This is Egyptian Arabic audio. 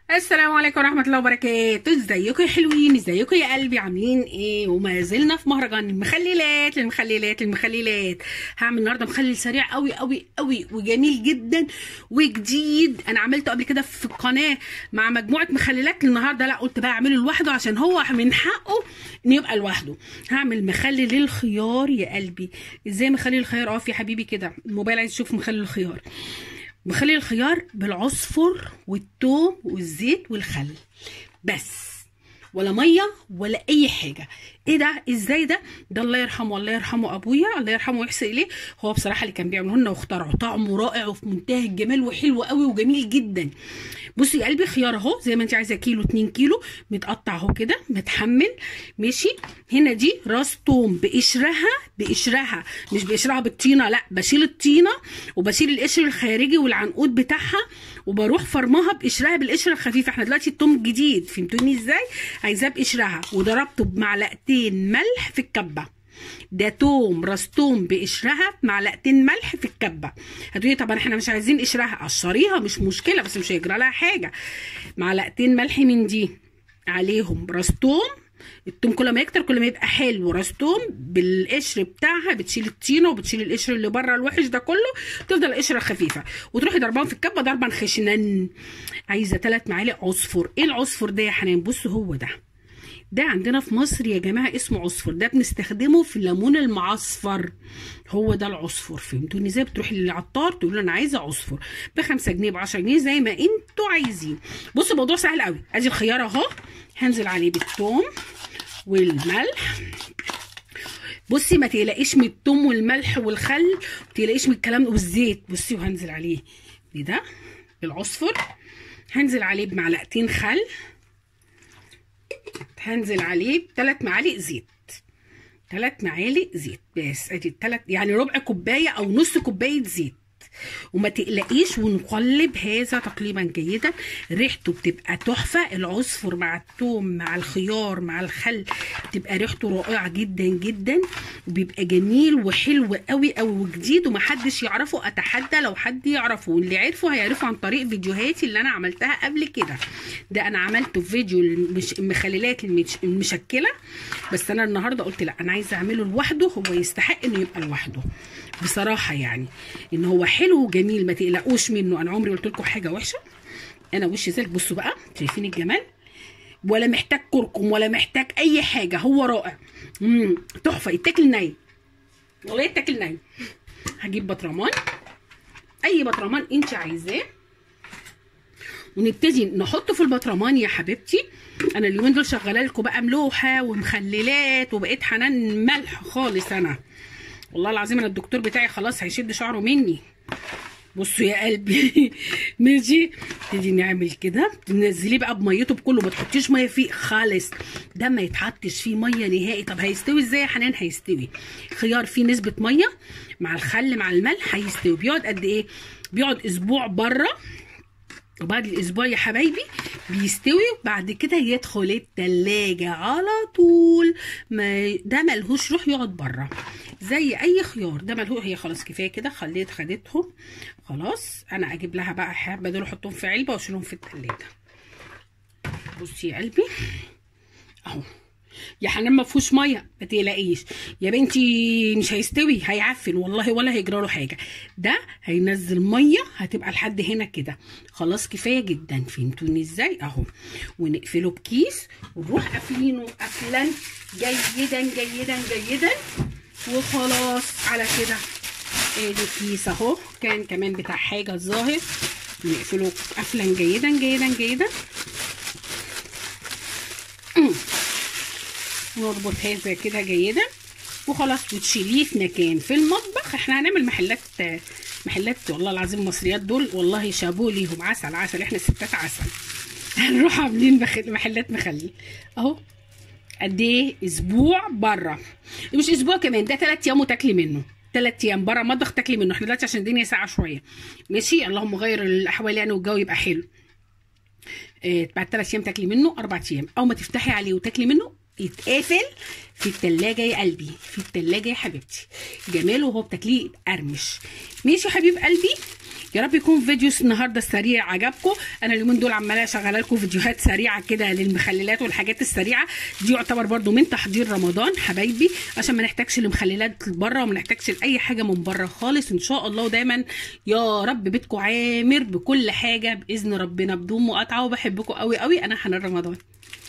السلام عليكم ورحمة الله وبركاته ازيكم يا حلوين ازيكم يا قلبي عاملين ايه وما زلنا في مهرجان المخللات المخللات المخللات هعمل النهارده مخلل سريع قوي قوي قوي وجميل جدا وجديد انا عملته قبل كده في القناة مع مجموعة مخللات النهارده لا قلت بقى اعمله لوحده عشان هو من حقه انه يبقى لوحده هعمل مخلل الخيار يا قلبي ازاي مخلل الخيار اقف يا حبيبي كده الموبايل عايز يشوف مخلل الخيار بخلي الخيار بالعصفر والثوم والزيت والخل بس ولا ميه ولا اي حاجه ايه ده ازاي ده ده الله يرحمه الله يرحمه ابويا الله يرحمه ويحسن اليه هو بصراحه اللي كان بيعمله لنا واخترعه طعمه رائع وفي منتهى الجمال وحلو قوي وجميل جدا بصي يا قلبي خيار اهو زي ما انت عايزه كيلو 2 كيلو متقطع اهو كده متحمل ماشي هنا دي راس توم بقشرها بقشرها مش بقشرها بالطينه لا بشيل الطينه وبشيل القشر الخارجي والعنقود بتاعها وبروح فرماها بقشرها بالقشره الخفيفه احنا دلوقتي التوم جديد فهمتوني ازاي عايزاه بقشرها وضربته بمعلقتين ملح في الكبه ده توم راس توم بقشرها معلقتين ملح في الكبه هتقولي طبعا احنا مش عايزين قشرها قشريها مش مشكله بس مش هيجرى لها حاجه معلقتين ملح من دي عليهم راس توم التوم كل ما يكتر كل ما يبقى حلو راس توم بالقشر بتاعها بتشيل الطينه وبتشيل القشر اللي بره الوحش ده كله تفضل القشره خفيفه وتروحي ضربان في الكبه ضربا خشنان عايزه ثلاث معالق عصفر ايه العصفر ده يا حنان بصوا هو ده ده عندنا في مصر يا جماعه اسمه عصفر ده بنستخدمه في الليمون المعصفر هو ده العصفر فهمتوني ازاي بتروحي للعطار تقول له انا عايزه عصفر ب 5 جنيه ب 10 جنيه زي ما انتوا عايزين بصوا الموضوع سهل قوي ادي الخيار اهو هنزل عليه بالثوم والملح بصي ما تقلقيش من الثوم والملح والخل ما تقلقيش من الكلام والزيت بصي وهنزل عليه بده بالعصفر هنزل عليه بمعلقتين خل هنزل عليه بثلاث معالق زيت ثلاث معالق زيت بس ادي الثلاث يعني ربع كوبايه او نص كوبايه زيت وما تقلقيش ونقلب هذا تقليبا جيدا ريحته بتبقى تحفه العصفر مع الثوم مع الخيار مع الخل بتبقى ريحته رائعه جدا جدا وبيبقى جميل وحلو قوي قوي وجديد ومحدش يعرفه اتحدى لو حد يعرفه واللي عرفه هيعرفه عن طريق فيديوهاتي اللي انا عملتها قبل كده ده انا عملته في فيديو المش... المخللات المش... المشكله بس انا النهارده قلت لا انا عايزه اعمله لوحده هو يستحق انه يبقى لوحده بصراحه يعني ان هو حلو وجميل ما تقلقوش منه انا عمري قلت لكم حاجه وحشه انا وشي زي بصوا بقى شايفين الجمال ولا محتاج كركم ولا محتاج اي حاجه هو رائع امم تحفه يتاكل ني والله يتاكل ني هجيب بطرمان اي بطرمان انت عايزاه ونبتدي نحطه في البطرمان يا حبيبتي انا اليومين دول شغاله لكم بقى ملوحه ومخللات وبقيت حنان ملح خالص انا والله العظيم انا الدكتور بتاعي خلاص هيشد شعره مني بصوا يا قلبي ماشي نبتدي نعمل كده تنزليه بقى بميته بكله ما تحطيش ميه فيه خالص ده ما يتحطش فيه ميه نهائي طب هيستوي ازاي يا حنان هيستوي خيار فيه نسبه ميه مع الخل مع الملح هيستوي بيقعد قد ايه بيقعد اسبوع بره وبعد الاسبوع يا حبايبي بيستوي وبعد كده يدخل التلاجة على طول ما ده ملهوش روح يقعد بره زي اي خيار ده ملهوش هي خلاص كفايه كده خليت خدتهم خلاص انا اجيب لها بقى حبه دول احطهم في علبه واشيلهم في التلاجة بصي يا قلبي اهو يا حنان ما فيهوش ميه ما تقلقيش يا بنتي مش هيستوي هيعفن والله ولا هيجرى له حاجه ده هينزل ميه هتبقى لحد هنا كده خلاص كفايه جدا فهمتوني ازاي اهو ونقفله بكيس ونروح قافلينه قفلا جيدا جيدا جيدا وخلاص على كده ادي كيس اهو كان كمان بتاع حاجه الظاهر نقفله قفلا جيدا جيدا جيدا نربط هذا كده جيدا وخلاص وتشيليه في مكان في المطبخ احنا هنعمل محلات محلات والله العظيم المصريات دول والله شابوه ليهم عسل عسل احنا ستات عسل هنروح عاملين محلات مخلل اهو قد ايه اسبوع بره مش اسبوع كمان ده ثلاث ايام وتاكلي منه ثلاث ايام بره مطبخ تاكلي منه احنا دلوقتي عشان الدنيا ساقعه شويه ماشي اللهم غير الاحوال يعني والجو يبقى حلو إيه بعد ثلاث ايام تاكلي منه اربع ايام او ما تفتحي عليه وتاكلي منه يتقافل في التلاجة يا قلبي في التلاجة يا حبيبتي جماله وهو بتاكليه قرمش ماشي يا حبيب قلبي يا رب يكون فيديو النهارده السريع عجبكم انا اليومين دول عماله اشغل لكم فيديوهات سريعه كده للمخللات والحاجات السريعه دي يعتبر برده من تحضير رمضان حبايبي عشان ما نحتاجش لمخللات بره وما نحتاجش لاي حاجه من بره خالص ان شاء الله ودايما يا رب بيتكم عامر بكل حاجه باذن ربنا بدون مقاطعه وبحبكم قوي قوي انا حنان رمضان